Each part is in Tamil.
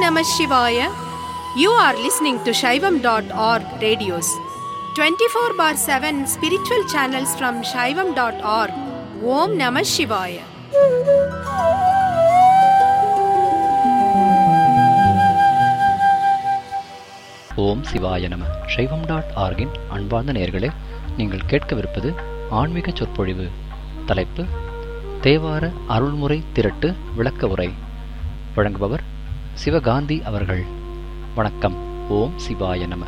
Namah Shivaya. You are listening to Shaivam.org radios. 24 bar 7 spiritual channels from Shaivam.org. Om Namah Shivaya. ஓம் சிவாய நம சைவம் டாட் ஆர்கின் அன்பார்ந்த நேயர்களே நீங்கள் கேட்கவிருப்பது ஆன்மீக சொற்பொழிவு தலைப்பு தேவார அருள்முறை திரட்டு விளக்க உரை வழங்குபவர் சிவகாந்தி அவர்கள் வணக்கம் ஓம் சிவாய நம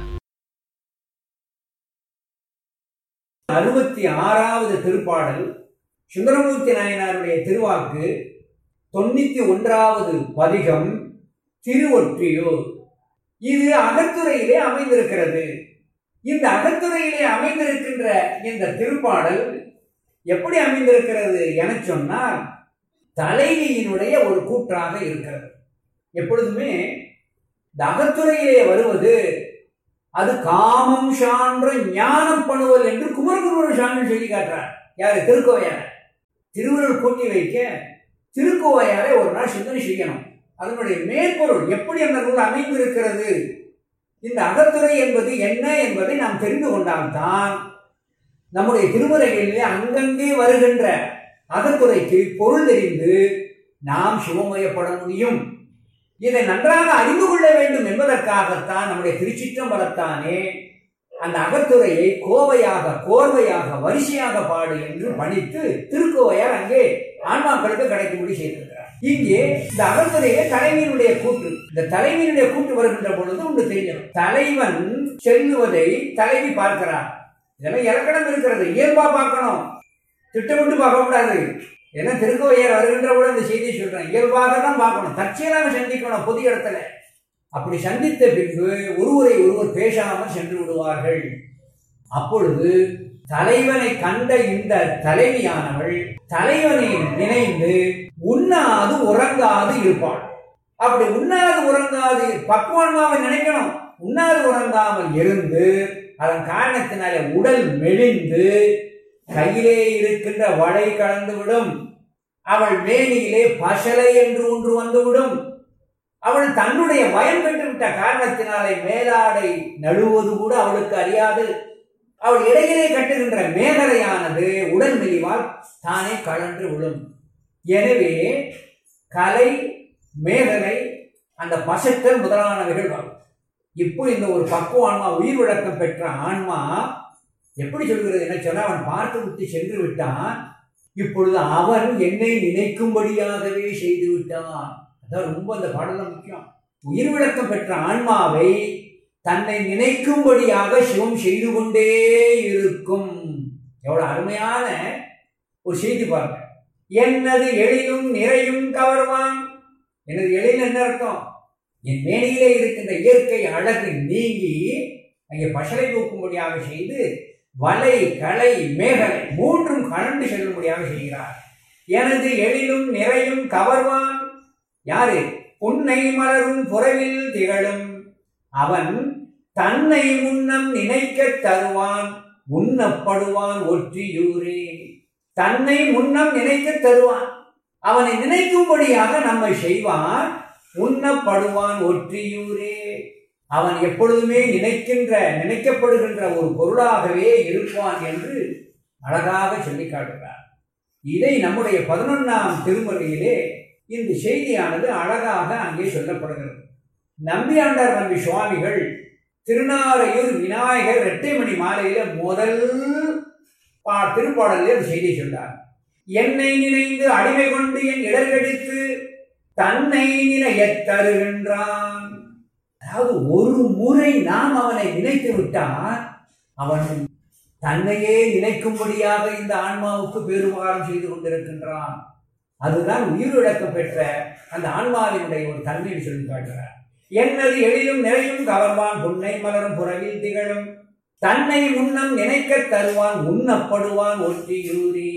அறுபத்தி ஆறாவது திருப்பாடல் சுந்தரமூர்த்தி நாயனாருடைய திருவாக்கு தொண்ணூத்தி ஒன்றாவது பதிகம் திருவொற்றியூர் இது அகத்துறையிலே அமைந்திருக்கிறது இந்த அகத்துறையிலே அமைந்திருக்கின்ற இந்த திருப்பாடல் எப்படி அமைந்திருக்கிறது என சொன்னால் தலைவியினுடைய ஒரு கூற்றாக இருக்கிறது எப்பொழுதுமே இந்த அகத்துறையிலே வருவது அது காமம் சான்ற ஞானம் பண்ணுவல் என்று குமரகுரு சாமி சொல்லி காட்டுறார் யாரு திருக்கோவையார திருவுருள் கூட்டி வைக்க திருக்கோவையாரை ஒரு நாள் சிந்தனை செய்யணும் அதனுடைய மேற்பொருள் எப்படி அந்த நூல் அமைந்திருக்கிறது இந்த அகத்துறை என்பது என்ன என்பதை நாம் தெரிந்து கொண்டால்தான் நம்முடைய திருமுறைகளிலே அங்கங்கே வருகின்ற அகத்துறைக்கு பொருள் தெரிந்து நாம் சிவமயப்பட முடியும் இதை நன்றாக அறிந்து கொள்ள வேண்டும் என்பதற்காகத்தான் நம்முடைய திருச்சிற்றம்பலத்தானே அந்த அகத்துறையை கோவையாக கோர்வையாக வரிசையாக பாடு என்று பணித்து திருக்கோவையார் அங்கே ஆன்மாக்களுக்கு கிடைக்கும்படி செய்திருக்கிறார் இங்கே இந்த அகத்துறையிலே தலைவியினுடைய கூற்று இந்த தலைவியினுடைய கூற்று வருகின்ற பொழுது ஒன்று தெரியும் தலைவன் செல்லுவதை தலைவி பார்க்கிறார் இதெல்லாம் இலக்கணம் இருக்கிறது இயல்பா பார்க்கணும் திட்டமிட்டு பார்க்க கூடாது ஏன்னா திருக்கோவையார் வருகின்ற கூட இந்த செய்தியை சொல்றேன் இயல்பாக தான் பார்க்கணும் தற்செயலாக சந்திக்கணும் பொது இடத்துல அப்படி சந்தித்த பின்பு ஒருவரை ஒருவர் பேசாமல் சென்று விடுவார்கள் அப்பொழுது தலைவனை கண்ட இந்த தலைவியானவள் தலைவனை நினைந்து உண்ணாது உறங்காது இருப்பாள் அப்படி உண்ணாது உறங்காது பக்குவன்மாவை நினைக்கணும் உண்ணாது உறங்காமல் இருந்து அதன் காரணத்தினாலே உடல் மெலிந்து கையிலே இருக்கின்ற வடை கலந்துவிடும் அவள் மேனியிலே பசலை என்று ஒன்று வந்துவிடும் அவள் தன்னுடைய வயம் பெற்று விட்ட காரணத்தினாலே மேலாடை நழுவது கூட அவளுக்கு அறியாது அவள் இடையிலே கட்டுகின்ற மேகலையானது உடல் மெலிவால் தானே கலன்று விழும் எனவே கலை மேகலை அந்த பசத்தல் முதலானவைகள் வரும் இப்போ இந்த ஒரு பக்குவ ஆன்மா உயிர் விளக்கம் பெற்ற ஆன்மா எப்படி சொல்கிறது என்ன சொன்ன அவன் பார்த்து விட்டு சென்று விட்டான் இப்பொழுது அவன் என்னை நினைக்கும்படியாகவே செய்து விட்டான் அதான் ரொம்ப அந்த பாடல முக்கியம் உயிர் விளக்கம் பெற்ற ஆன்மாவை தன்னை நினைக்கும்படியாக சிவம் செய்து கொண்டே இருக்கும் எவ்வளவு அருமையான ஒரு செய்தி பாருங்க என்னது எழிலும் நிறையும் கவர்வான் எனது எழில் என்ன அர்த்தம் என் மேனியிலே இருக்கின்ற இயற்கை அழகு நீங்கி அங்கே பசலை தூக்கும்படியாக செய்து வலை களை மேகலை மூன்றும் கலந்து செல்லும்படியாக செய்கிறார் எனது எழிலும் நிறையும் கவர்வான் யாரு புன்னை மலரும் புறவில் திகழும் அவன் தன்னை முன்னம் நினைக்க தருவான் உண்ணப்படுவான் ஒற்றியூரே தன்னை முன்னம் நினைக்க தருவான் அவனை நினைக்கும்படியாக நம்மை செய்வான் உண்ணப்படுவான் ஒற்றியூரே அவன் எப்பொழுதுமே நினைக்கின்ற நினைக்கப்படுகின்ற ஒரு பொருளாகவே இருப்பான் என்று அழகாக சொல்லி காட்டுகிறார் இதை நம்முடைய பதினொன்றாம் திருமுறையிலே இந்த செய்தியானது அழகாக அங்கே சொல்லப்படுகிறது நம்பியாண்டார் நம்பி சுவாமிகள் திருநாரையூர் விநாயகர் இரட்டைமணி மாலையில முதல் பா திருப்பாடலில் ஒரு செய்தியை சொன்னார் என்னை நினைந்து அடிமை கொண்டு என் இடர்கடித்து தன்னை நினையத் தருகின்றான் அதாவது ஒரு முறை நாம் அவனை நினைத்து விட்டால் அவன் தன்னையே நினைக்கும்படியாக இந்த ஆன்மாவுக்கு பேருபகாரம் செய்து கொண்டிருக்கின்றான் அதுதான் உயிரிழக்கம் பெற்ற அந்த ஆன்மாவினுடைய ஒரு தன்மையை சொல்லி காட்டுகிறார் என்னது எழிலும் நிறையும் கவர்வான் புன்னை மலரும் புறவில் திகழும் தன்னை முன்னம் நினைக்க தருவான் உண்ணப்படுவான் ஒற்றியூரே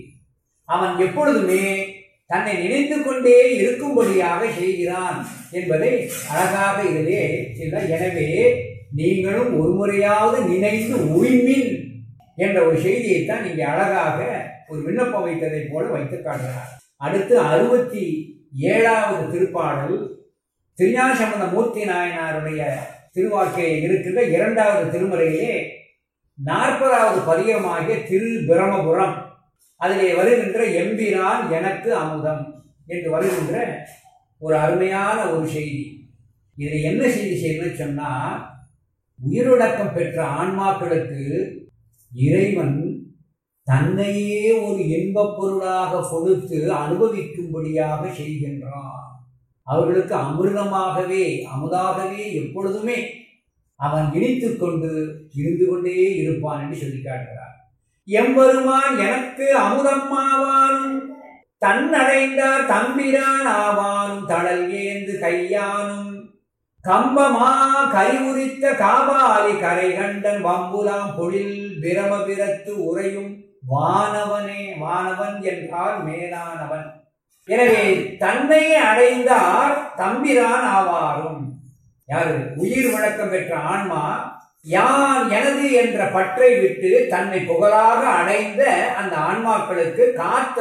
அவன் எப்பொழுதுமே தன்னை நினைத்து கொண்டே இருக்கும்படியாக செய்கிறான் என்பதை அழகாக இதிலே சில எனவே நீங்களும் ஒரு முறையாவது நினைந்து உய்மின் என்ற ஒரு செய்தியைத்தான் இங்கே அழகாக ஒரு விண்ணப்பம் வைத்ததைப் போல வைத்து காட்டுகிறார் அடுத்து அறுபத்தி ஏழாவது திருப்பாடல் திருஞான சம்பந்த மூர்த்தி நாயனாருடைய திருவாக்கிலே இருக்கின்ற இரண்டாவது திருமுறையிலே நாற்பதாவது பதிகமாகிய திரு பிரமபுரம் அதிலே வருகின்ற எம்பிரான் எனக்கு அமுதம் என்று வருகின்ற ஒரு அருமையான ஒரு செய்தி இதில் என்ன செய்தி செய்யணும்னு சொன்னா உயிரிழக்கம் பெற்ற ஆன்மாக்களுக்கு இறைவன் தன்னையே ஒரு இன்பப் பொருளாக கொடுத்து அனுபவிக்கும்படியாக செய்கின்றான் அவர்களுக்கு அமிர்தமாகவே அமுதாகவே எப்பொழுதுமே அவன் இனித்துக் கொண்டு இருந்து கொண்டே இருப்பான் என்று சொல்லி காட்டுகிறார் எம்பெருமான் எனக்கு அமுதம்மாவானும் தன்னடைந்தார் தம்பிரான் ஆவானும் தடல் ஏந்து கையானும் கம்பமா கரிவுரித்த காபாலி கரை கண்டன் வம்புலாம் பொழில் பிரமபிரத்து உறையும் வானவனே வானவன் என்றால் மேலானவன் எனவே தன்னை அடைந்தார் தம்பிரான் ஆவாரும் யாரு உயிர் வழக்கம் பெற்ற ஆன்மா யான் எனது என்ற பற்றை விட்டு தன்னை புகழாக அடைந்த அந்த ஆன்மாக்களுக்கு காத்த